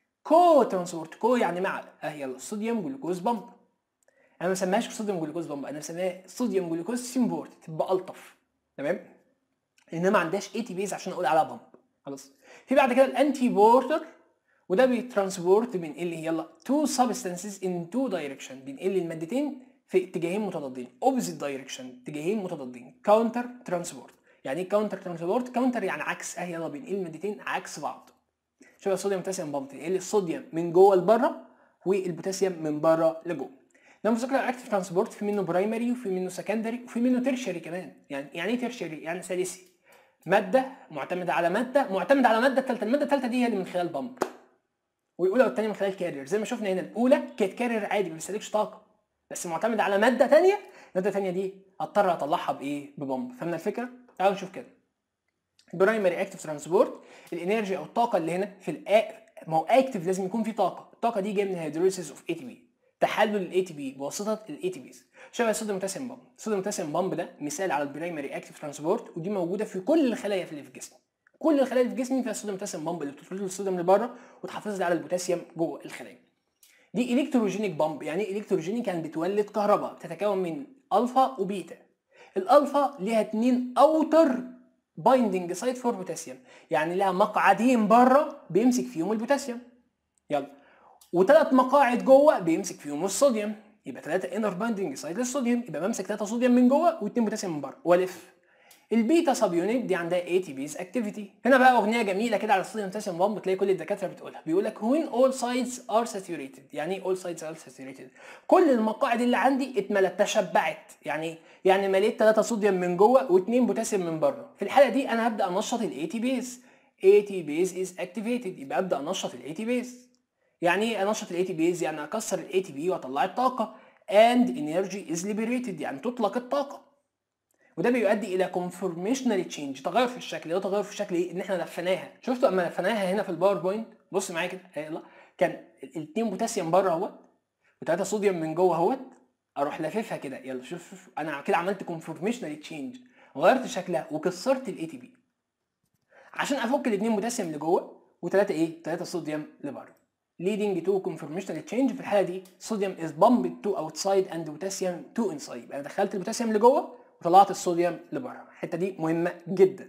كو ترانسبورت كو يعني مع اه يلا صوديوم جلوكوز بامب انا ما بسميهاش صوديوم جلوكوز بامب انا بسميها صوديوم جلوكوز سيمبورت تبقى الطف تمام لان ما عندهاش اي تي بيز عشان اقول عليها بامب خلاص في بعد كده الانتي بورتر وده بيترانسبورت بينقل لي يلا تو سبستانسز ان تو دايركشن بينقل لي المادتين في اتجاهين متضادين اوبزيت دايركشن اتجاهين متضادين كاونتر ترانسبورت يعني ايه كاونتر ترانسبورت كاونتر يعني عكس اه يلا بينقل المادتين عكس بعض شبه الصوديوم بوتاسيوم بامب تنقل الصوديوم من جوه لبره والبوتاسيوم من بره لجوه لما ذكر اكتف ترانسبورت في منه برايمري وفي منه سكندري وفي منه تيرشري كمان يعني يعني ايه تيرشري يعني ثالثي ماده معتمده على ماده معتمده على ماده ثالثه الماده الثالثه دي هي اللي من خلال بامب والاولى والثانيه من خلال كارير زي ما شفنا هنا الاولى كانت كارير عادي ما بيستهلكش طاقه بس معتمد على ماده ثانيه الماده الثانيه دي اضطر اطلعها بايه ببامب فهمنا الفكره تعالوا نشوف كده برايمري اكتف ترانسبورت الانرجي او الطاقه اللي هنا في الأ... ما هو اكتف لازم يكون في طاقه الطاقه دي جايه من هيدروليسيس اوف اي تي بي تحلل الاي تي بي بواسطه الاي تي بيز شبه الصوديوم بوتاسيوم بامب الصوديوم بوتاسيوم بامب ده مثال على البرايمري اكتف ترانسبورت ودي موجوده في كل الخلايا اللي في الجسم كل الخلايا اللي في جسمي فيها الصوديوم بوتاسيوم بامب اللي بتطرد الصوديوم لبره وتحافظ لي على البوتاسيوم جوه الخلايا دي الكتروجينيك بامب يعني ايه الكتروجينيك يعني بتولد كهرباء بتتكون من الفا وبيتا الالفا ليها اتنين اوتر بايندنج سايت فور بوتاسيوم يعني لها مقعدين بره بيمسك فيهم البوتاسيوم يلا وثلاث مقاعد جوه بيمسك فيهم الصوديوم يبقى ثلاثه انر بايندنج سايت للصوديوم يبقى بمسك ثلاثه صوديوم من جوه واثنين بوتاسيوم من بره والف البيتا سب يونت دي عندها اي تي بيز اكتيفيتي هنا بقى اغنيه جميله كده على الصوديوم بوتاسيوم بامب بتلاقي كل الدكاتره بتقولها بيقول لك when all sides are saturated يعني ايه all sides are saturated كل المقاعد اللي عندي اتملت تشبعت يعني يعني مليت 3 صوديوم من جوه و2 بوتاسيوم من بره في الحاله دي انا هبدا انشط الاي تي بيز اي تي بيز از اكتيفيتد يبقى ابدا انشط الاي تي بيز يعني ايه انشط الاي تي بيز يعني اكسر الاي تي بي واطلع الطاقه and energy is liberated يعني تطلق الطاقه وده بيؤدي الى كونفورميشنال تشينج تغير في الشكل ده تغير في الشكل ايه ان احنا لفيناها شفتوا اما لفيناها هنا في الباوربوينت بص معايا كده يلا كان الاثنين بوتاسيوم بره اهوت وثلاثه صوديوم من جوه اهوت اروح لاففها كده يلا شوف, شوف انا كده عملت كونفورميشنال تشينج غيرت شكلها وكسرت الاي تي بي عشان افك الاثنين بوتاسيوم لجوه وثلاثه ايه؟ ثلاثه صوديوم لبره leading to conformational change في الحاله دي صوديوم is bumped to outside and potassium to inside يبقى انا دخلت البوتاسيوم لجوه وطلعت الصوديوم لبره الحته دي مهمه جدا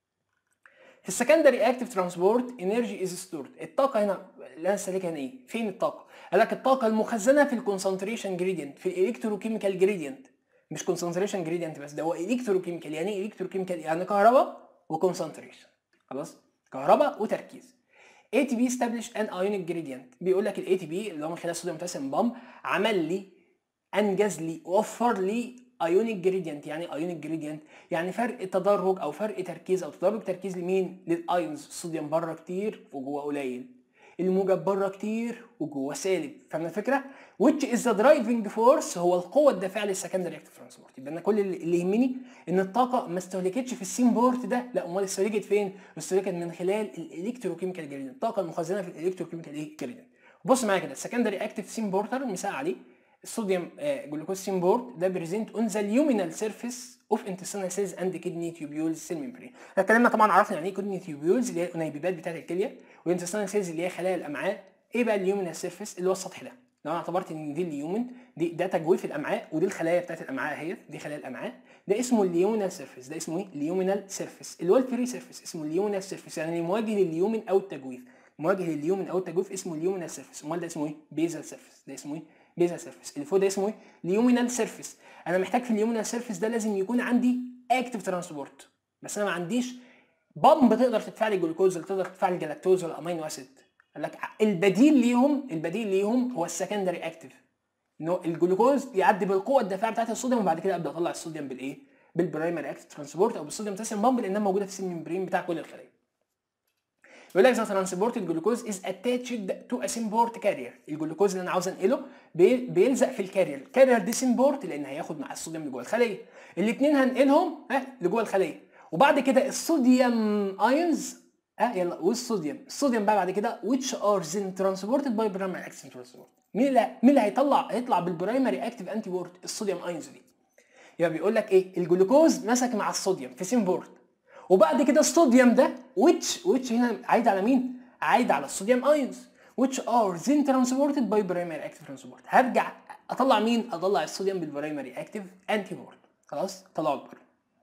في السكندري اكتيف ترانسبورت انرجي از ستورد الطاقه هنا اللي انا سالكها هنا ايه فين الطاقه قال لك الطاقه المخزنه في الكونسنتريشن جريدينت في الالكتروكيميكال جريدينت مش كونسنتريشن جريدينت بس ده هو الكتروكيميكال يعني ايه الكتروكيميكال يعني كهرباء وكونسنتريشن خلاص كهرباء وتركيز اي تي بي استابليش ان ايونيك جريدينت بيقول لك الاي تي بي اللي هو من خلال صوديوم بوتاسيوم بام عمل لي انجز لي وفر لي ايونيك جريدينت يعني ايونيك جريدينت يعني فرق تدرج او فرق تركيز او تدرج تركيز لمين للايونز الصوديوم بره كتير وجوه قليل الموجب بره كتير وجوه سالب فاهم الفكره which is the driving force هو القوه الدافعه للسكندري اكتيف ترانسبورت يبقى انا كل اللي اللي يهمني ان الطاقه ما استهلكتش في السين بورت ده لا امال استهلكت فين استهلكت من خلال الالكتروكيميكال جريدينت الطاقه المخزنه في الالكتروكيميكال ايه جريدينت بص معايا كده السكندري اكتيف سين بورتر مثال عليه الصوديوم جلوكوز سين بورت ده بريزنت اون ذا اليومينال سيرفيس اوف انتستينال سيلز اند كدني تيوبيولز سيل ميمبرين اتكلمنا طبعا عرفنا يعني ايه كدني تيوبيولز اللي هي الانيبيبات بتاعت الكليه والانتستينال سيلز اللي هي خلايا الامعاء ايه بقى اليومينال سيرفيس اللي هو السطح ده لو انا اعتبرت ان دي اليومن دي ده تجويف الامعاء ودي الخلايا بتاعت الامعاء اهي دي خلايا الامعاء ده اسمه اليومينال سيرفيس ده اسمه ايه اليومينال سيرفيس اللي هو الفري سيرفيس اسمه اليومينال سيرفيس يعني مواجه لليومن او التجويف مواجه لليومن او التجويف اسمه اليومينال سيرفيس امال ده اسمه ايه بيزال سيرفيس ده اسمه ايه بيزال سيرفيس اللي فوق ده اسمه ايه اليومينال سيرفيس انا محتاج في اليومينال سيرفيس ده لازم يكون عندي اكتف ترانسبورت بس انا ما عنديش بامب تقدر تدفع لي الجلوكوز اللي تقدر تدفع لي الجلاكتوز والامينو اسيد قال لك البديل ليهم البديل ليهم هو السكندري اكتف انه الجلوكوز يعدي بالقوه الدافعه بتاعت الصوديوم وبعد كده ابدا اطلع الصوديوم بالايه بالبرايمري اكتف ترانسبورت او بالصوديوم بوتاسيوم بامب لانها موجوده في السيل ممبرين بتاع كل الخلايا يقول لك ذا ترانسبورت الجلوكوز از اتاتشد تو ا سيمبورت كارير الجلوكوز اللي انا عاوز انقله بي- بيلزق في الكارير الكارير دي سيمبورت لان هياخد مع الصوديوم لجوه الخليه الاثنين هنقلهم ها لجوه الخليه وبعد كده الصوديوم ايونز ها يلا والصوديوم الصوديوم بقى بعد كده which are then transported by primary active transport مين اللي مين اللي هيطلع هيطلع بالبرايمري اكتيف انتي بورت الصوديوم ايونز دي يبقى بيقول لك ايه الجلوكوز مسك مع الصوديوم في سيمبورت وبعد كده الصوديوم ده which which هنا عايد على مين عايد على الصوديوم ايونز which are then transported by primary active transport هرجع اطلع مين اطلع الصوديوم بالبرايمري اكتيف انتي بورت خلاص طلعوا بره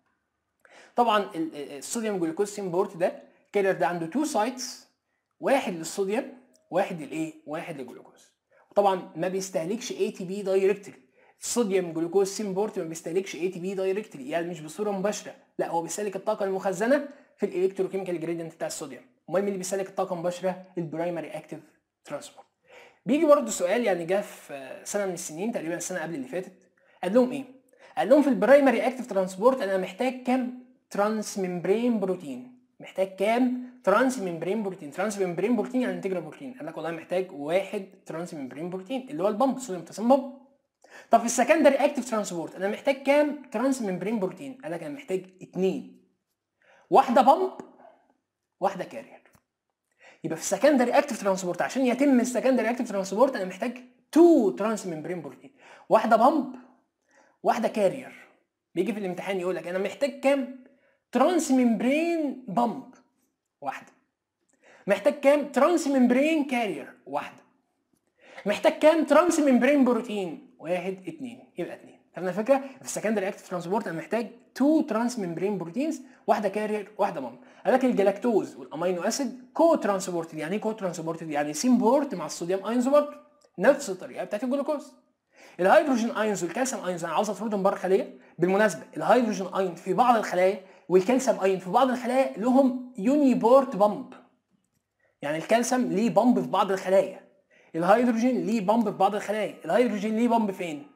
طبعا ال- ال- الصوديوم جلوكوز سيمبورت ده كارير ده عنده تو سايتس واحد للصوديوم واحد للايه واحد للجلوكوز طبعا ما بيستهلكش اي تي بي دايركتلي الصوديوم جلوكوز سيمبورت ما بيستهلكش اي تي بي دايركتلي يعني مش بصوره مباشره لا هو بيستهلك الطاقه المخزنه في الالكتروكيميكال جريدينت بتاع الصوديوم امال مين اللي بيستهلك الطاقه مباشره البرايمري اكتيف ترانسبورت بيجي برضه سؤال يعني جه في سنه من السنين تقريبا السنه قبل اللي فاتت قال لهم ايه قال لهم في البرايمري اكتيف ترانسبورت انا محتاج كام ترانس ممبرين بروتين محتاج كام ترانس ممبرين بروتين ترانس ممبرين بروتين يعني انتجرال بروتين قال لك والله محتاج واحد ترانس ممبرين بروتين اللي هو البامب صوديوم بوتاسيوم بامب طب في السكندري اكتيف ترانسبورت انا محتاج كام ترانس ممبرين بروتين قال لك انا محتاج اتنين واحده بامب واحده كارير يبقى في السكندري اكتيف ترانسبورت عشان يتم السكندري اكتيف ترانسبورت انا محتاج تو ترانس ممبرين بروتين واحده بامب واحده كارير بيجي في الامتحان يقول لك انا محتاج كام ترانس ممبرين بامب واحده محتاج كام ترانس ممبرين كارير واحده محتاج كام ترانس ممبرين بروتين واحد اتنين يبقى اتنين فاهمين الفكره في السكندري اكتيف ترانسبورت انا محتاج تو ترانس ممبرين بروتينز واحده كارير واحده مام قال لك الجلاكتوز والامينو اسيد كو ترانسبورتد يعني ايه كو ترانسبورتد يعني سيمبورت مع الصوديوم ايونز برضه نفس الطريقه بتاعت الجلوكوز الهيدروجين ايونز والكالسيوم ايونز انا عاوز اطردهم بره الخليه بالمناسبه الهيدروجين ايون في بعض الخلايا والكالسيوم ايون في بعض الخلايا لهم يوني بورت بامب يعني الكالسيوم ليه بامب في بعض الخلايا الهيدروجين ليه بامب في بعض الخلايا الهيدروجين ليه بامب فين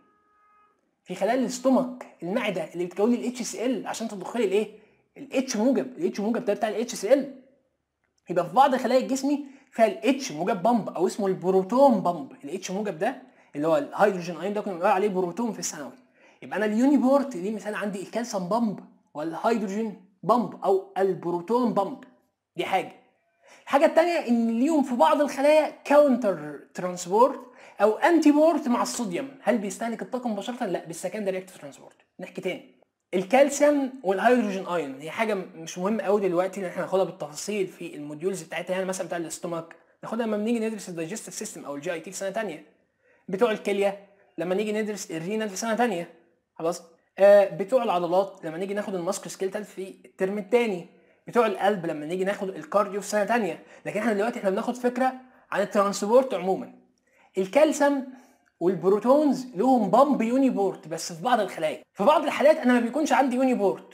في خلايا الاستومك المعده اللي بتكون لي الاتش سي ال عشان تضخ لي الايه الاتش موجب الاتش موجب ده بتاع الاتش سي ال يبقى في بعض خلايا جسمي فيها الاتش موجب بامب او اسمه البروتون بامب الاتش موجب ده اللي هو الهيدروجين ايون ده كنا بنقول عليه بروتون في الثانوي يبقى انا اليونيبورت ليه مثال عندي الكالسيوم بامب والهيدروجين بامب او البروتون بامب دي حاجه الحاجه الثانيه ان ليهم في بعض الخلايا كاونتر ترانسبورت او انتي بورت مع الصوديوم هل بيستهلك الطاقه مباشره لا بالسكندري اكتيف ترانسبورت نحكي تاني الكالسيوم والهيدروجين ايون هي حاجه مش مهمه قوي دلوقتي لان احنا هناخدها بالتفاصيل في الموديولز بتاعتها يعني مثلا بتاع الاستومك ناخدها لما بنيجي ندرس الدايجستيف سيستم او الجي اي تي في سنه ثانيه بتوع الكليه لما نيجي ندرس الرينال في سنه ثانيه خلاص آه بتوع العضلات لما نيجي ناخد الماسكو سكيلتال في الترم الثاني بتوع القلب لما نيجي ناخد الكارديو في سنه ثانيه لكن احنا دلوقتي احنا بناخد فكره عن الترانسبورت عموما الكالسيوم والبروتونز لهم بامب يوني بورت بس في بعض الخلايا في بعض الحالات انا ما بيكونش عندي يوني بورت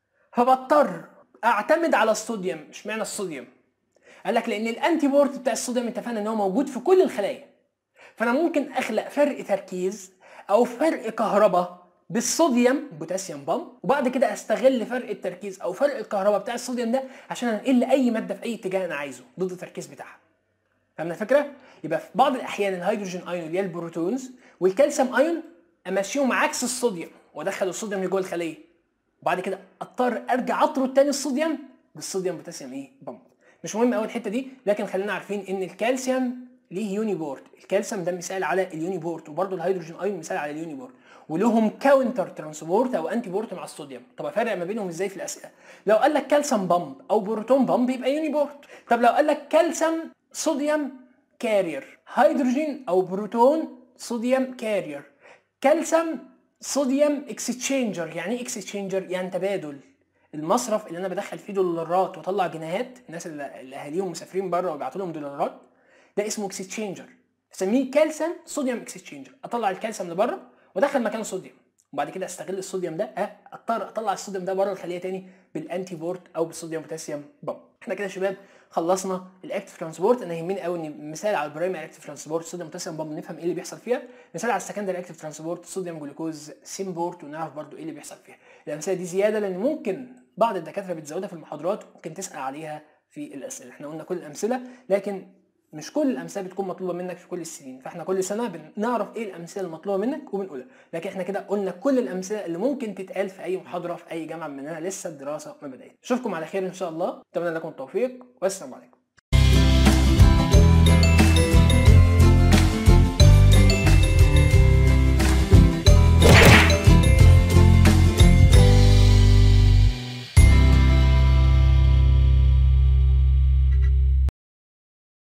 فبضطر اعتمد على الصوديوم اشمعنى الصوديوم قال لك لان الانتي بورت بتاع الصوديوم اتفقنا ان هو موجود في كل الخلايا فانا ممكن اخلق فرق تركيز او فرق كهرباء بالصوديوم بوتاسيوم بامب وبعد كده استغل فرق التركيز او فرق الكهرباء بتاع الصوديوم ده عشان انقل اي ماده في اي اتجاه انا عايزه ضد التركيز بتاعها فاهمنا الفكره يبقى في بعض الاحيان الهيدروجين ايون اللي هي البروتونز والكالسيوم ايون امشيهم عكس الصوديوم وادخل الصوديوم لجوه الخليه وبعد كده اضطر ارجع اطرد تاني الصوديوم بالصوديوم بوتاسيوم ايه بامب مش مهم قوي الحته دي لكن خلينا عارفين ان الكالسيوم ليه يوني بورت الكالسيوم ده مثال على اليوني بورت وبرده الهيدروجين ايون مثال على اليوني بورت ولهم كاونتر ترانسبورت او انتي بورت مع الصوديوم طب افرق ما بينهم ازاي في الاسئله لو قال لك كالسيوم بامب او بروتون بامب يبقى يوني بورت طب لو قال لك كالسيوم صوديوم كارير هيدروجين او بروتون صوديوم كارير كالسيوم صوديوم اكستشينجر يعني ايه اكستشينجر يعني تبادل المصرف اللي انا بدخل فيه دولارات واطلع جنيهات الناس اللي اللي اهاليهم مسافرين بره وبيبعتوا لهم دولارات ده اسمه اكستشينجر اسميه كالسيوم صوديوم اكستشينجر اطلع الكالسيوم لبره وادخل مكانه صوديوم وبعد كده استغل الصوديوم ده اه اضطر اطلع الصوديوم ده بره الخليه تاني بالانتي بورت او بالصوديوم بوتاسيوم بامب احنا كده يا شباب خلصنا الاكتف ترانسبورت انا يهمني قوي ان مثال على البرايمري اكتف ترانسبورت صوديوم بوتاسيوم بامب نفهم ايه اللي بيحصل فيها مثال على السكندري اكتف ترانسبورت صوديوم جلوكوز سيمبورت ونعرف برضو ايه اللي بيحصل فيها الامثله دي زياده لان ممكن بعض الدكاتره بتزودها في المحاضرات ممكن تسال عليها في الاسئله احنا قلنا كل الامثله لكن مش كل الامثله بتكون مطلوبه منك في كل السنين فاحنا كل سنه بنعرف ايه الامثله المطلوبه منك وبنقولها لكن احنا كده قلنا كل الامثله اللي ممكن تتقال في اي محاضره في اي جامعه مننا لسه الدراسه ما بدات اشوفكم على خير ان شاء الله اتمنى لكم التوفيق والسلام عليكم